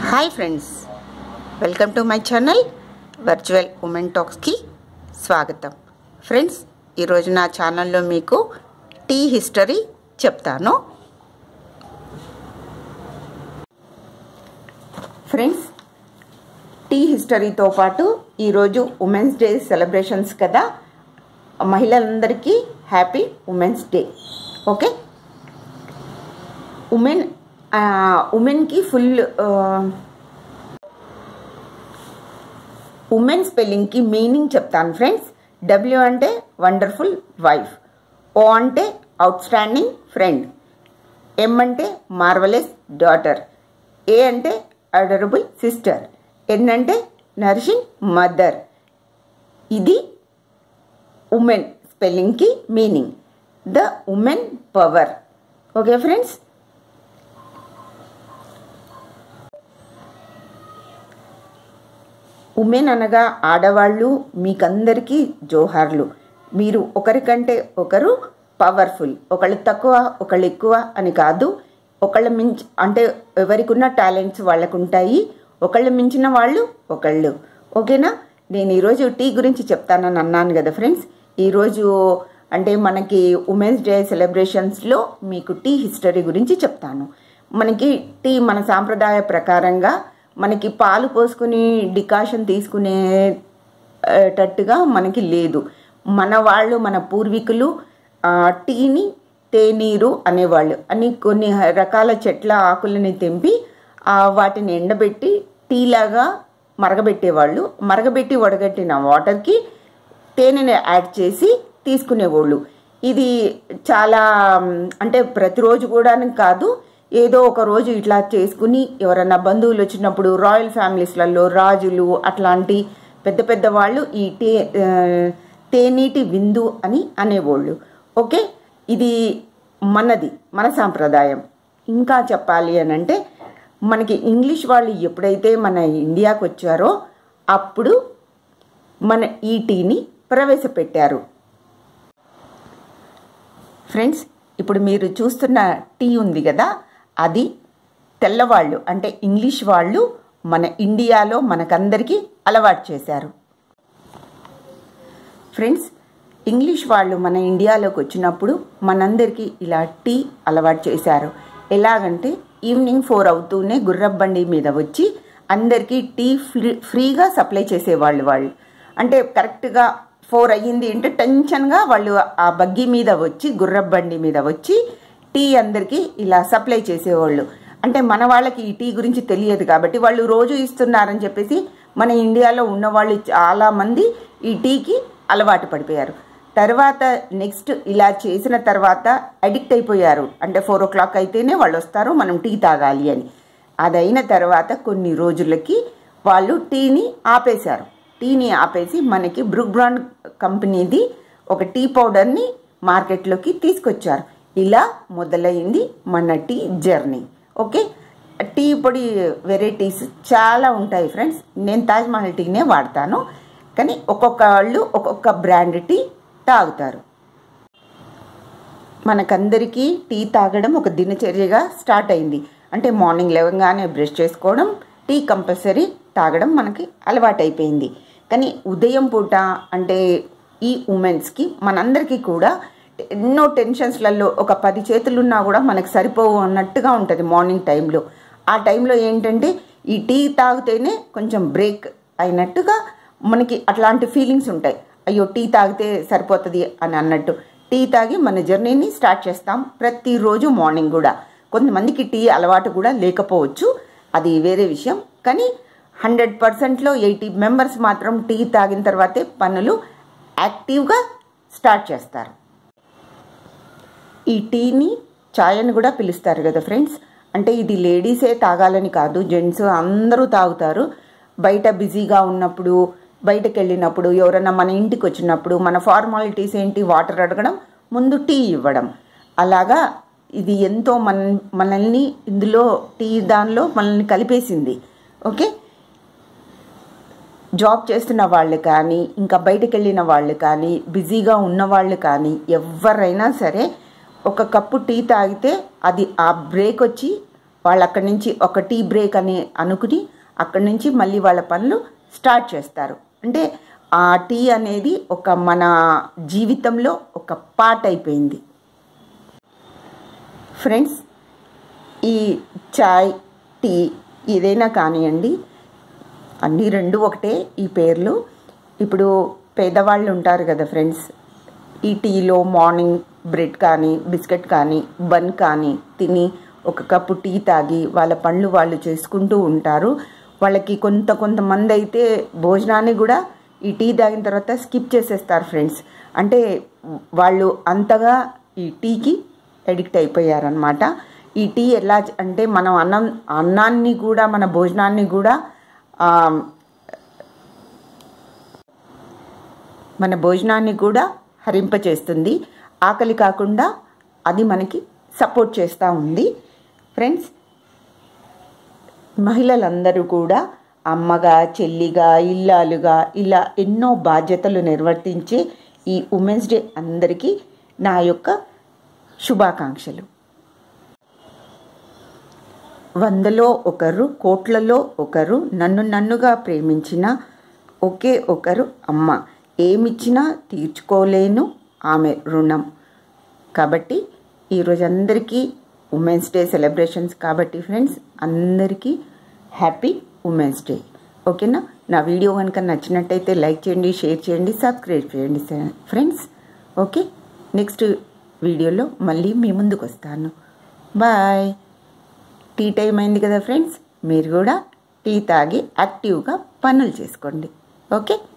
hi friends welcome to my channel virtual women టాక్స్కి స్వాగతం friends ఈరోజు నా ఛానల్లో మీకు టీ హిస్టరీ చెప్తాను ఫ్రెండ్స్ టీ హిస్టరీతో పాటు ఈరోజు ఉమెన్స్ డే సెలబ్రేషన్స్ కదా మహిళలందరికీ happy women's day okay women ఉమెన్కి ఫుల్ ఉమెన్ స్పెల్లింగ్కి మీనింగ్ చెప్తాను ఫ్రెండ్స్ డబ్ల్యూ అంటే వండర్ఫుల్ వైఫ్ ఓ అంటే అవుట్ స్టాండింగ్ ఫ్రెండ్ ఎం అంటే మార్వలెస్ డాటర్ ఏ అంటే అడరబుల్ సిస్టర్ ఎన్ అంటే నరిషింగ్ మదర్ ఇది ఉమెన్ స్పెల్లింగ్కి meaning the women power okay friends women అనగా ఆడవాళ్ళు మీకందరికీ జోహార్లు మీరు ఒకరికంటే ఒకరు పవర్ఫుల్ ఒకళ్ళు తక్కువ ఒకళ్ళు ఎక్కువ అని కాదు ఒకళ్ళ మించి అంటే ఎవరికి ఉన్న టాలెంట్స్ వాళ్ళకు ఉంటాయి ఒకళ్ళు మించిన వాళ్ళు ఒకళ్ళు ఓకేనా నేను ఈరోజు టీ గురించి చెప్తానని అన్నాను కదా ఫ్రెండ్స్ ఈరోజు అంటే మనకి ఉమెన్స్ డే సెలబ్రేషన్స్లో మీకు టీ హిస్టరీ గురించి చెప్తాను మనకి టీ మన సాంప్రదాయ ప్రకారంగా మనకి పాలు పోసుకుని డికాషన్ తీసుకునేటట్టుగా మనకి లేదు మన వాళ్ళు మన పూర్వీకులు టీని తేనీరు అనేవాళ్ళు అని కొన్ని రకాల చెట్ల ఆకులని తెంపి వాటిని ఎండబెట్టి టీలాగా మరగబెట్టేవాళ్ళు మరగబెట్టి వడగట్టిన వాటర్కి తేనెని యాడ్ చేసి తీసుకునేవాళ్ళు ఇది చాలా అంటే ప్రతిరోజు కూడా కాదు ఏదో ఒక రోజు ఇట్లా చేసుకుని ఎవరన్నా బంధువులు వచ్చినప్పుడు రాయల్ ఫ్యామిలీస్లలో రాజులు అట్లాంటి పెద్ద పెద్ద వాళ్ళు ఈ టే తేనీటి విందు అని అనేవాళ్ళు ఓకే ఇది మనది మన సాంప్రదాయం ఇంకా చెప్పాలి అని అంటే మనకి ఇంగ్లీష్ వాళ్ళు ఎప్పుడైతే మన ఇండియాకు వచ్చారో అప్పుడు మన ఈ టీని ప్రవేశపెట్టారు ఫ్రెండ్స్ ఇప్పుడు మీరు చూస్తున్న టీ ఉంది కదా అది తెల్లవాళ్ళు అంటే ఇంగ్లీష్ వాళ్ళు మన ఇండియాలో మనకందరికీ అలవాటు చేశారు ఫ్రెండ్స్ ఇంగ్లీష్ వాళ్ళు మన ఇండియాలోకి వచ్చినప్పుడు మనందరికీ ఇలా టీ అలవాటు చేశారు ఎలాగంటే ఈవినింగ్ ఫోర్ అవుతూనే గుర్రబండి మీద వచ్చి అందరికీ టీ ఫ్రీ ఫ్రీగా సప్లై చేసేవాళ్ళు వాళ్ళు అంటే కరెక్ట్గా ఫోర్ అయ్యింది అంటే టెన్షన్గా వాళ్ళు ఆ బగ్గి మీద వచ్చి గుర్రబండి మీద వచ్చి టీ అందరికీ ఇలా సప్లై చేసేవాళ్ళు అంటే మన వాళ్ళకి ఈ టీ గురించి తెలియదు కాబట్టి వాళ్ళు రోజు ఇస్తున్నారని చెప్పేసి మన ఇండియాలో ఉన్నవాళ్ళు చాలామంది ఈ టీకి అలవాటు పడిపోయారు తర్వాత నెక్స్ట్ ఇలా చేసిన తర్వాత అడిక్ట్ అయిపోయారు అంటే ఫోర్ ఓ క్లాక్ అయితేనే వాళ్ళు వస్తారు మనం టీ తాగాలి అని అదైన తర్వాత కొన్ని రోజులకి వాళ్ళు టీని ఆపేశారు టీని ఆపేసి మనకి బ్రూక్ బ్రాండ్ కంపెనీది ఒక టీ పౌడర్ని మార్కెట్లోకి తీసుకొచ్చారు ఇలా మొదలైంది మన టీ జర్నీ ఓకే టీ పొడి వెరైటీస్ చాలా ఉంటాయి ఫ్రెండ్స్ నేను తాజ్ మహల్ టీనే వాడతాను కానీ ఒక్కొక్క వాళ్ళు ఒక్కొక్క బ్రాండ్ టీ తాగుతారు మనకందరికీ టీ తాగడం ఒక దినచర్యగా స్టార్ట్ అయింది అంటే మార్నింగ్ లేవగానే బ్రష్ చేసుకోవడం టీ కంపల్సరీ తాగడం మనకి అలవాటైపోయింది కానీ ఉదయం పూట అంటే ఈ ఉమెన్స్కి మనందరికీ కూడా ఎన్నో టెన్షన్స్లలో ఒక పది చేతులున్నా కూడా మనకు సరిపోవు అన్నట్టుగా ఉంటుంది మార్నింగ్ టైంలో ఆ టైంలో ఏంటంటే ఈ టీ తాగితేనే కొంచెం బ్రేక్ అయినట్టుగా మనకి అట్లాంటి ఫీలింగ్స్ ఉంటాయి అయ్యో టీ తాగితే సరిపోతుంది అని అన్నట్టు టీ తాగి మన జర్నీని స్టార్ట్ చేస్తాం ప్రతిరోజు మార్నింగ్ కూడా కొంతమందికి టీ అలవాటు కూడా లేకపోవచ్చు అది వేరే విషయం కానీ హండ్రెడ్ పర్సెంట్లో ఎయిటీ మెంబర్స్ మాత్రం టీ తాగిన తర్వాతే పనులు యాక్టివ్గా స్టార్ట్ చేస్తారు ఈ టీని ఛాయ్ అని కూడా పిలుస్తారు కదా ఫ్రెండ్స్ అంటే ఇది లేడీసే తాగాలని కాదు జెంట్స్ అందరూ తాగుతారు బయట బిజీగా ఉన్నప్పుడు బయటకు వెళ్ళినప్పుడు ఎవరైనా మన ఇంటికి వచ్చినప్పుడు మన ఫార్మాలిటీస్ ఏంటి వాటర్ అడగడం ముందు టీ ఇవ్వడం అలాగా ఇది ఎంతో మన మనల్ని ఇందులో టీ దానిలో మనల్ని కలిపేసింది ఓకే జాబ్ చేస్తున్న వాళ్ళు కానీ ఇంకా బయటకు వెళ్ళిన వాళ్ళు కానీ బిజీగా ఉన్న వాళ్ళు కానీ ఎవరైనా సరే ఒక కప్పు టీ తాగితే అది ఆ బ్రేక్ వచ్చి వాళ్ళు అక్కడి నుంచి ఒక టీ బ్రేక్ అని అనుకుని అక్కడి నుంచి మళ్ళీ వాళ్ళ పనులు స్టార్ట్ చేస్తారు అంటే ఆ టీ అనేది ఒక మన జీవితంలో ఒక పార్ట్ అయిపోయింది ఫ్రెండ్స్ ఈ చాయ్ టీ ఏదైనా కానివ్వండి అన్నీ రెండు ఒకటే ఈ పేర్లు ఇప్పుడు పేదవాళ్ళు ఉంటారు కదా ఫ్రెండ్స్ ఈ టీలో మార్నింగ్ బ్రెడ్ కానీ బిస్కెట్ కానీ బన్ కానీ తిని ఒక కప్పు టీ తాగి వాళ్ళ పనులు వాళ్ళు చేసుకుంటూ ఉంటారు వాళ్ళకి కొంత కొంతమంది అయితే భోజనాన్ని కూడా ఈ టీ తాగిన తర్వాత స్కిప్ చేసేస్తారు ఫ్రెండ్స్ అంటే వాళ్ళు అంతగా ఈ టీకి అడిక్ట్ అయిపోయారనమాట ఈ టీ ఎలా అంటే మనం అన్నం అన్నాన్ని కూడా మన భోజనాన్ని కూడా ఆ, మన భోజనాన్ని కూడా హరింపచేస్తుంది ఆకలి కాకుండా అది మనకి సపోర్ట్ చేస్తూ ఉంది ఫ్రెండ్స్ మహిళలందరూ కూడా అమ్మగా చెల్లిగా ఇల్లాలుగా ఇలా ఎన్నో బాధ్యతలు నిర్వర్తించే ఈ ఉమెన్స్ డే అందరికీ నా యొక్క శుభాకాంక్షలు వందలో ఒకరు కోట్లలో ఒకరు నన్ను నన్నుగా ప్రేమించిన ఒకే ఒకరు అమ్మ ఏమిచ్చినా తీర్చుకోలేను ఆమె రుణం కాబట్టి ఈరోజు అందరికీ ఉమెన్స్ డే సెలబ్రేషన్స్ కాబట్టి ఫ్రెండ్స్ అందరికీ హ్యాపీ ఉమెన్స్ డే ఓకేనా నా వీడియో కనుక నచ్చినట్టయితే లైక్ చేయండి షేర్ చేయండి సబ్స్క్రైబ్ చేయండి ఫ్రెండ్స్ ఓకే నెక్స్ట్ వీడియోలో మళ్ళీ మీ ముందుకు వస్తాను బాయ్ టీ టైం అయింది కదా ఫ్రెండ్స్ మీరు కూడా టీ తాగి యాక్టివ్గా పనులు చేసుకోండి ఓకే